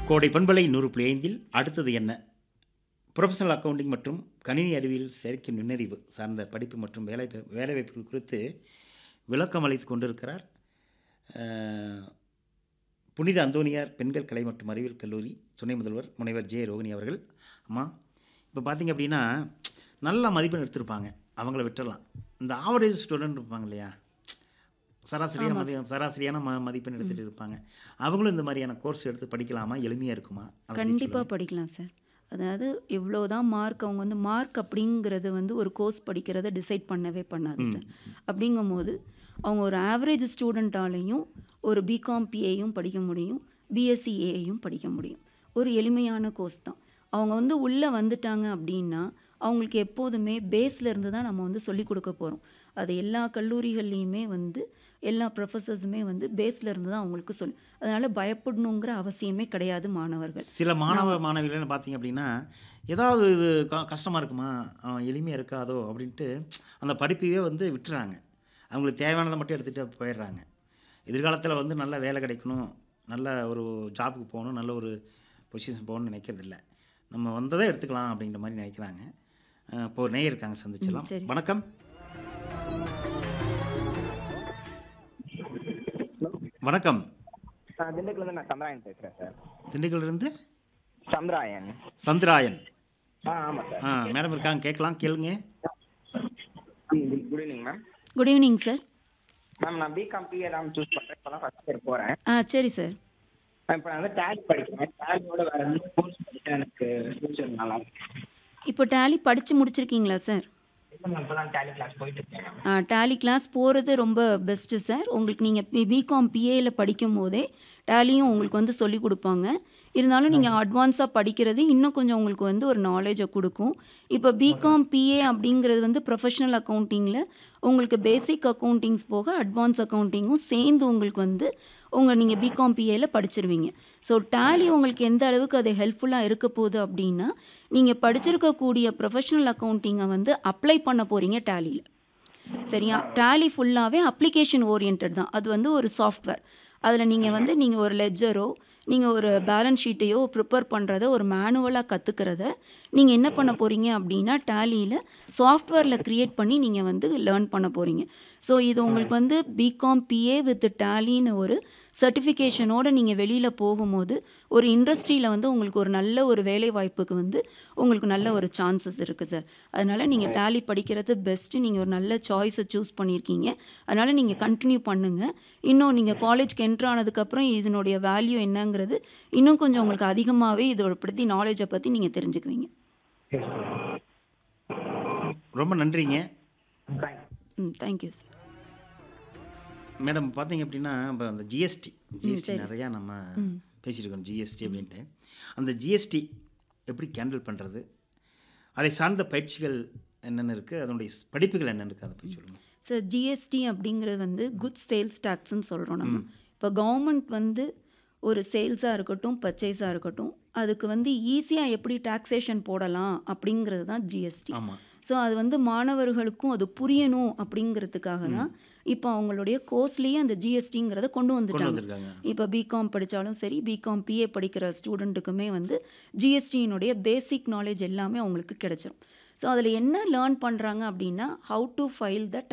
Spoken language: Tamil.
கோடை பண்பலை நூறு புள்ளி ஐந்தில் அடுத்தது என்ன ப்ரொஃபஷனல் அக்கவுண்டிங் மற்றும் கணினி அறிவியல் செயற்கை நுண்ணறிவு சார்ந்த படிப்பு மற்றும் வேலை வேலைவாய்ப்புகள் குறித்து விளக்கம் அளித்து கொண்டிருக்கிறார் அஹ், புனித அந்தோனியார் பெண்கள் கலை மற்றும் அறிவியல் கல்லூரி துணை முதல்வர் முனைவர் ஜே ரோகிணி அவர்கள் அம்மா இப்போ பார்த்தீங்க அப்படின்னா நல்ல மதிப்பெண் எடுத்திருப்பாங்க அவங்கள விட்டுறலாம் இந்த ஆவரேஜ் ஸ்டூடெண்ட் இருப்பாங்க இல்லையா சராசரியாக ஆமா மதி சராசரியான ம மதிப்பெண் எடுத்துகிட்டு இருப்பாங்க அவங்களும் இந்த மாதிரியான கோர்ஸ் எடுத்து படிக்கலாமா எளிமையாக இருக்குமா அதை பத்தி கண்டிப்பாக சொல்லுங்க. படிக்கலாம் சார் அதாவது எவ்வளோதான் மார்க் அவங்க வந்து மார்க் அப்படிங்கிறது வந்து ஒரு கோர்ஸ் படிக்கிறத டிசைட் பண்ணவே பண்ணாது சார் அப்படிங்கும்போது அவங்க ஒரு ஆவரேஜ் ஸ்டூடெண்ட்டாலையும் ஒரு பிகாம் பிஏயும் படிக்க முடியும் பிஎஸ்சி ஏஐயும் படிக்க முடியும் ஒரு எளிமையான கோர்ஸ் தான் அவங்க வந்து உள்ளே வந்துட்டாங்க அப்படின்னா அவங்களுக்கு எப்போதுமே பேஸ்ல இருந்து தான் நம்ம வந்து சொல்லிக் கொடுக்க போகிறோம் அது எல்லா கல்லூரிகள்லையுமே வந்து எல்லா ப்ரொஃபஸர்ஸுமே வந்து பேஸ்ல இருந்து தான் அவங்களுக்கு சொல்லி அதனால் பயப்படணுங்கிற அவசியமே கிடையாது மாணவர்கள் சில மாணவ மாணவிகள் பார்த்தீங்க அப்படின்னா ஏதாவது இது க- கஷ்டமா இருக்குமா அஹ் எளிமையாக இருக்காதோ அப்படின்ட்டு அந்த படிப்பையே வந்து விட்டுறாங்க அவங்களுக்கு தேவையானதை மட்டும் எடுத்துகிட்டு போயிடுறாங்க எதிர்காலத்தில் வந்து நல்ல வேலை கிடைக்கணும் நல்ல ஒரு ஜாபுக்கு போகணும் நல்ல ஒரு பொசிஷன் போகணும்னு நினைக்கிறது இல்ல நம்ம வந்ததை எடுத்துக்கலாம் அப்படிங்கிற மாதிரி நினைக்கிறாங்க அஹ் இப்போ ஒரு நேயர் இருக்காங்க சந்திச்சிடலாம் ம், சரி. வணக்கம் வணக்கம் ஆ திண்டுக்கல்லேருந்து நான் சந்திராயன் பேசுகிறேன் சார் திண்டுக்கல்லிருந்து சந்திராயன் சந்திராயன் ஆ ஆமாம் சார் ஆ மேடம் இருக்காங்க கேட்கலாம் கேளுங்க good evening ma'am good evening sir ma'am நான் பிகாம் பிஏ தான் சூஸ் பண்ணுறேன் இப்போ தான் ஃபஸ்ட் இயர் போகிறேன் ஆ சரி சார் இப்போ நான் வந்து டேலி படிக்கிறேன் டேலியோட வேறு எந்த கோர்ஸ் படிச்சா எனக்கு ஃபியூச்சர் நல்லா இருக்கும் இப்போ டேலி படித்து முடிச்சிருக்கீங்களா சார் இல்லை மேம் இப்போ தான் டேலி கிளாஸ் போயிட்டு இருக்கேன் டேலி கிளாஸ் போகிறது ரொம்ப பெஸ்ட்டு சார் உங்களுக்கு நீங்கள் பிகாம் பிஏல படிக்கும் போதே டேலியும் உங்களுக்கு வந்து சொல்லி கொடுப்பாங்க இருந்தாலும் நீங்கள் அட்வான்ஸாக படிக்கிறது இன்னும் கொஞ்சம் உங்களுக்கு வந்து ஒரு நாலேஜை கொடுக்கும் இப்போ பிகாம் பிஏ அப்படிங்கிறது வந்து ப்ரொஃபஷனல் அக்கௌண்டிங்கில் உங்களுக்கு பேசிக் அக்கௌண்டிங்ஸ் போக அட்வான்ஸ் அக்கௌண்டிங்கும் சேர்ந்து உங்களுக்கு வந்து உங்கள் நீங்கள் பிகாம் பிஏல படிச்சிருவீங்க ஸோ டேலி உங்களுக்கு எந்த அளவுக்கு அது ஹெல்ப்ஃபுல்லாக இருக்க போகுது அப்படின்னா நீங்கள் படிச்சிருக்கக்கூடிய ப்ரொஃபஷனல் அக்கௌண்டிங்கை வந்து அப்ளை பண்ண போகிறீங்க டேலியில் சரியா டேலி ஃபுல்லாகவே அப்ளிகேஷன் ஓரியன்ட் தான் அது வந்து ஒரு சாஃப்ட்வேர் அதில் நீங்கள் வந்து நீங்கள் ஒரு லெஜரோ நீங்கள் ஒரு பேலன்ஸ் ஷீட்டையோ ப்ரிப்பேர் பண்ணுறத ஒரு மேனுவலாக கற்றுக்கிறத நீங்கள் என்ன பண்ண போகிறீங்க அப்படின்னா டேலியில் சாஃப்ட்வேரில் க்ரியேட் பண்ணி நீங்கள் வந்து லேர்ன் பண்ண போகிறீங்க ஸோ இது உங்களுக்கு வந்து பிகாம் பிஏ வித் டேலின்னு ஒரு சர்டிஃபிகேஷனோட நீங்கள் வெளியில் போகும்போது ஒரு இண்டஸ்ட்ரியில் வந்து உங்களுக்கு ஒரு நல்ல ஒரு வேலை வாய்ப்புக்கு வந்து உங்களுக்கு நல்ல ஒரு சான்சஸ் இருக்குது சார் அதனால் நீங்கள் டேலி படிக்கிறது பெஸ்ட்டு நீங்கள் ஒரு நல்ல சாய்ஸை சூஸ் பண்ணியிருக்கீங்க அதனால் நீங்கள் கண்டினியூ பண்ணுங்கள் இன்னும் நீங்கள் காலேஜ்க்கு என்ட்ரு ஆனதுக்கப்புறம் இதனுடைய வேல்யூ என்னங்கிறது இன்னும் கொஞ்சம் உங்களுக்கு அதிகமாகவே இதோட பற்றி நாலேஜை பற்றி நீங்கள் தெரிஞ்சுக்குவீங்க ரொம்ப நன்றிங்க ம் தேங்க்யூ சார் மேடம் பார்த்தீங்க அப்படின்னா இப்போ அந்த ஜிஎஸ்டி ஜிஎஸ்டி சரி, நிறையா நம்ம பேசிட்டு இருக்கோம் ஜிஎஸ்டி அப்படின்ட்டு அந்த ஜிஎஸ்டி எப்படி கேண்டில் பண்ணுறது அதை சார்ந்த பயிற்சிகள் என்னென்ன இருக்குது அதனுடைய ஸ்- படிப்புகள் என்னென்ன இருக்குது அதை பற்றி சொல்லுங்கள் சார் ஜிஎஸ்டி அப்படிங்கிறது வந்து குட்ஸ் சேல்ஸ் டேக்ஸ்ன்னு சொல்கிறோம் நம்ம இப்போ கவர்மெண்ட் வந்து ஒரு சேல்ஸாக இருக்கட்டும் பர்ச்சேஸாக இருக்கட்டும் அதுக்கு வந்து ஈஸியாக எப்படி டாக்ஸேஷன் போடலாம் அப்படிங்கிறது தான் ஜிஎஸ்டி ஆமாம் ஸோ அது வந்து மாணவர்களுக்கும் அது புரியணும் அப்படிங்கிறதுக்காக தான் இப்போ அவங்களுடைய கோர்ஸ்லேயே அந்த ஜிஎஸ்டிங்கிறத கொண்டு கொண்டு வந்துட்டாங்க வந்திருக்காங்க இப்போ பிகாம் படித்தாலும் சரி பிகாம் பிஏ படிக்கிற ஸ்டூடெண்ட்டுக்குமே வந்து ஜிஎஸ்டியினுடைய பேசிக் நாலேஜ் எல்லாமே அவங்களுக்கு கிடைச்சிரும் ஸோ அதில் என்ன லேர்ன் பண்ணுறாங்க அப்படின்னா ஹவு டு ஃபைல் த